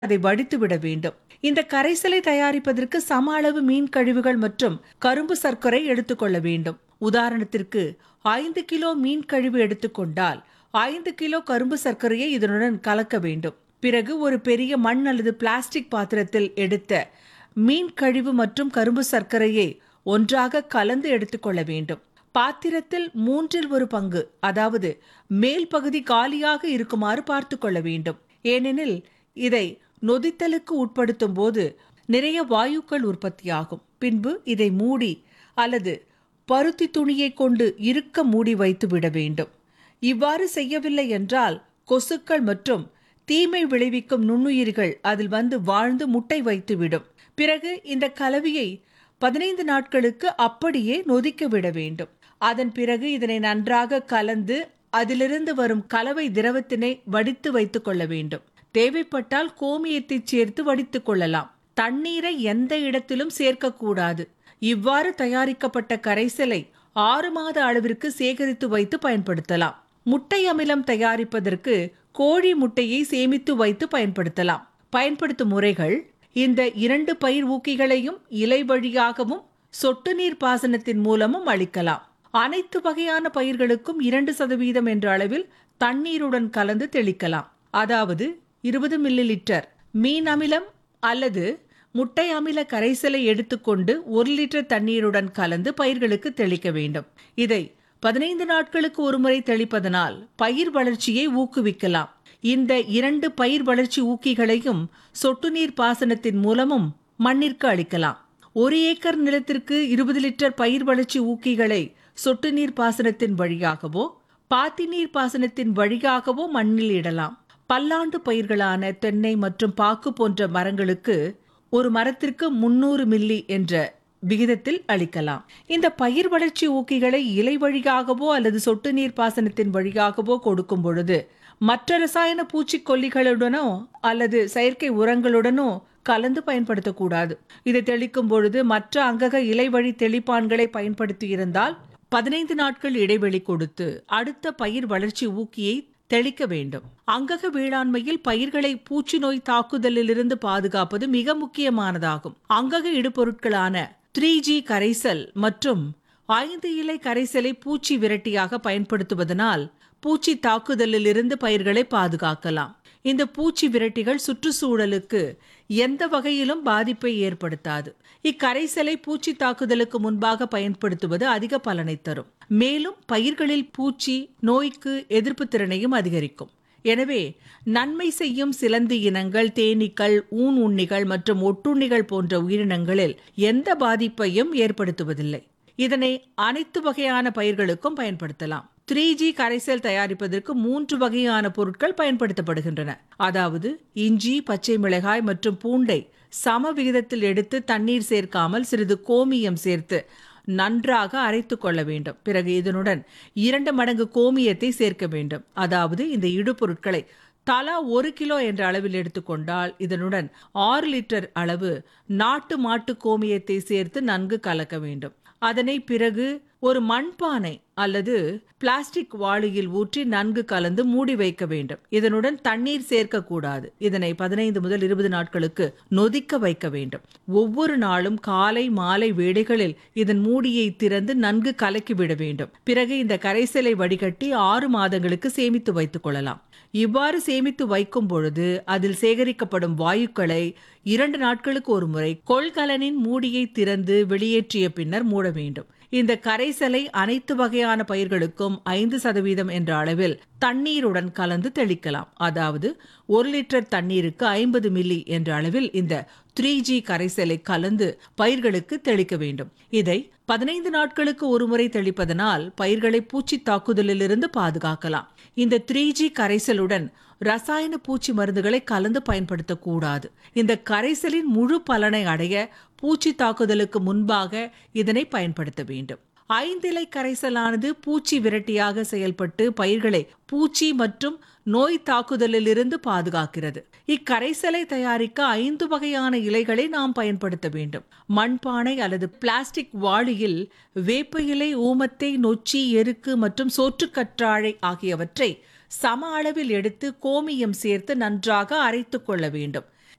அதை வடித்துவிட வேண்டும் இந்த கரைசலை தயாரிப்பதற்கு சம அளவு மீன் கழிவுகள் மற்றும் கரும்பு சர்க்கரை எடுத்துக்கொள்ள வேண்டும் உதாரணத்திற்கு ஐந்து கிலோ மீன் கழிவு எடுத்துக்கொண்டால் ஐந்து கிலோ கரும்பு சர்க்கரையை இதனுடன் கலக்க வேண்டும் பிறகு ஒரு பெரிய மண் அல்லது பிளாஸ்டிக் பாத்திரத்தில் எடுத்த மீன் கழிவு மற்றும் கரும்பு சர்க்கரையை ஒன்றாக கலந்து எடுத்துக்கொள்ள வேண்டும் பாத்திரத்தில் மூன்றில் ஒரு பங்கு அதாவது மேல் பகுதி காலியாக இருக்குமாறு பார்த்து கொள்ள வேண்டும் ஏனெனில் இதை நொதித்தலுக்கு உட்படுத்தும் போது நிறைய வாயுக்கள் உற்பத்தியாகும் பின்பு இதை மூடி அல்லது பருத்தி துணியை கொண்டு இருக்க மூடி வைத்து விட வேண்டும் இவ்வாறு செய்யவில்லை என்றால் கொசுக்கள் மற்றும் தீமை விளைவிக்கும் நுண்ணுயிர்கள் அதில் வந்து வாழ்ந்து முட்டை வைத்துவிடும் பிறகு இந்த கலவையை பதினைந்து நாட்களுக்கு அப்படியே நொதிக்க விட வேண்டும் அதன் பிறகு இதனை நன்றாக கலந்து அதிலிருந்து வரும் கலவை திரவத்தினை வடித்து வைத்துக் கொள்ள வேண்டும் தேவைப்பட்டால் கோமியத்தை சேர்த்து வடித்துக் கொள்ளலாம் தண்ணீரை எந்த இடத்திலும் சேர்க்கக்கூடாது இவ்வாறு தயாரிக்கப்பட்ட கரைசலை ஆறு மாத அளவிற்கு சேகரித்து வைத்து பயன்படுத்தலாம் முட்டை அமிலம் தயாரிப்பதற்கு கோழி முட்டையை சேமித்து வைத்து பயன்படுத்தலாம் பயன்படுத்தும் முறைகள் இந்த இரண்டு பயிர் ஊக்கிகளையும் இலை வழியாகவும் சொட்டு நீர் பாசனத்தின் மூலமும் அளிக்கலாம் அனைத்து வகையான பயிர்களுக்கும் இரண்டு சதவீதம் என்ற அளவில் தண்ணீருடன் கலந்து தெளிக்கலாம் அதாவது இருபது மில்லி லிட்டர் மீன் அமிலம் அல்லது முட்டை அமில கரைசலை எடுத்துக்கொண்டு ஒரு லிட்டர் தண்ணீருடன் கலந்து பயிர்களுக்கு தெளிக்க வேண்டும் இதை பதினைந்து நாட்களுக்கு ஒருமுறை தெளிப்பதனால் பயிர் வளர்ச்சியை ஊக்குவிக்கலாம் இந்த இரண்டு பயிர் வளர்ச்சி ஊக்கிகளையும் சொட்டு நீர் பாசனத்தின் மூலமும் மண்ணிற்கு அளிக்கலாம் ஒரு ஏக்கர் நிலத்திற்கு இருபது லிட்டர் பயிர் வளர்ச்சி ஊக்கிகளை சொட்டு நீர் பாசனத்தின் வழியாகவோ பாத்தி நீர் பாசனத்தின் வழியாகவோ மண்ணில் இடலாம் பல்லாண்டு பயிர்களான தென்னை மற்றும் பாக்கு போன்ற மரங்களுக்கு ஒரு மரத்திற்கு முன்னூறு மில்லி என்ற விகிதத்தில் அளிக்கலாம் இந்த பயிர் வளர்ச்சி ஊக்கிகளை இலை வழியாகவோ அல்லது சொட்டு நீர் பாசனத்தின் வழியாகவோ கொடுக்கும் பொழுது மற்ற ரசாயன பூச்சிக்கொல்லிகளுடனோ அல்லது செயற்கை உரங்களுடனோ கலந்து பயன்படுத்தக்கூடாது இதை தெளிக்கும் பொழுது மற்ற அங்கக இலை வழி தெளிப்பான்களை பயன்படுத்தி இருந்தால் பதினைந்து நாட்கள் இடைவெளி கொடுத்து அடுத்த பயிர் வளர்ச்சி ஊக்கியை தெளிக்க வேண்டும் அங்கக வேளாண்மையில் பயிர்களை பூச்சி நோய் தாக்குதலிலிருந்து பாதுகாப்பது மிக முக்கியமானதாகும் அங்கக இடுபொருட்களான த்ரீ ஜி கரைசல் மற்றும் ஐந்து இலை கரைசலை பூச்சி விரட்டியாக பயன்படுத்துவதனால் பூச்சி தாக்குதலிலிருந்து பயிர்களை பாதுகாக்கலாம் இந்த பூச்சி விரட்டிகள் சுற்றுச்சூழலுக்கு எந்த வகையிலும் பாதிப்பை ஏற்படுத்தாது இக்கரைசலை பூச்சி தாக்குதலுக்கு முன்பாக பயன்படுத்துவது அதிக பலனை தரும் மேலும் பயிர்களில் பூச்சி நோய்க்கு எதிர்ப்பு திறனையும் அதிகரிக்கும் எனவே நன்மை செய்யும் சிலந்தி இனங்கள் தேனீக்கள் ஊன் உண்ணிகள் மற்றும் ஒட்டுண்ணிகள் போன்ற உயிரினங்களில் எந்த பாதிப்பையும் ஏற்படுத்துவதில்லை இதனை அனைத்து வகையான பயிர்களுக்கும் பயன்படுத்தலாம் த்ரீ ஜி கரைசல் தயாரிப்பதற்கு மூன்று வகையான பொருட்கள் பயன்படுத்தப்படுகின்றன அதாவது இஞ்சி பச்சை மிளகாய் மற்றும் பூண்டை சம விகிதத்தில் எடுத்து தண்ணீர் சேர்க்காமல் சிறிது கோமியம் சேர்த்து நன்றாக அரைத்து கொள்ள வேண்டும் பிறகு இதனுடன் இரண்டு மடங்கு கோமியத்தை சேர்க்க வேண்டும் அதாவது இந்த இடுபொருட்களை தலா ஒரு கிலோ என்ற அளவில் எடுத்துக்கொண்டால் இதனுடன் ஆறு லிட்டர் அளவு நாட்டு மாட்டு கோமியத்தை சேர்த்து நன்கு கலக்க வேண்டும் அதனை பிறகு ஒரு மண்பானை அல்லது பிளாஸ்டிக் வாளியில் ஊற்றி நன்கு கலந்து மூடி வைக்க வேண்டும் இதனுடன் தண்ணீர் சேர்க்கக்கூடாது இதனை பதினைந்து முதல் இருபது நாட்களுக்கு நொதிக்க வைக்க வேண்டும் ஒவ்வொரு நாளும் காலை மாலை வேளைகளில் இதன் மூடியை திறந்து நன்கு கலக்கிவிட வேண்டும் பிறகு இந்த கரைசலை வடிகட்டி ஆறு மாதங்களுக்கு சேமித்து வைத்துக் கொள்ளலாம் இவ்வாறு சேமித்து வைக்கும் பொழுது அதில் சேகரிக்கப்படும் வாயுக்களை இரண்டு நாட்களுக்கு ஒரு முறை கொள்கலனின் மூடியை திறந்து வெளியேற்றிய பின்னர் மூட வேண்டும் இந்த கரைசலை அனைத்து வகையான பயிர்களுக்கும் ஐந்து சதவீதம் என்ற அளவில் தண்ணீருடன் கலந்து தெளிக்கலாம் அதாவது ஒரு லிட்டர் தண்ணீருக்கு ஐம்பது மில்லி என்ற அளவில் இந்த த்ரீ ஜி கரைசலை கலந்து பயிர்களுக்கு தெளிக்க வேண்டும் இதை பதினைந்து நாட்களுக்கு ஒருமுறை தெளிப்பதனால் பயிர்களை பூச்சி தாக்குதலிலிருந்து பாதுகாக்கலாம் இந்த த்ரீ ஜி கரைசலுடன் ரசாயன பூச்சி மருந்துகளை கலந்து பயன்படுத்தக்கூடாது இந்த கரைசலின் முழு பலனை அடைய பூச்சி தாக்குதலுக்கு முன்பாக இதனை பயன்படுத்த வேண்டும் ஐந்திலை கரைசலானது பூச்சி விரட்டியாக செயல்பட்டு பயிர்களை பூச்சி மற்றும் நோய் தாக்குதலிலிருந்து பாதுகாக்கிறது இக்கரைசலை தயாரிக்க ஐந்து வகையான இலைகளை நாம் பயன்படுத்த வேண்டும் மண்பானை அல்லது பிளாஸ்டிக் வாளியில் வேப்ப இலை ஊமத்தை நொச்சி எருக்கு மற்றும் சோற்றுக்கற்றாழை ஆகியவற்றை சம அளவில் எடுத்து கோமியம் சேர்த்து நன்றாக அரைத்துக் கொள்ள வேண்டும்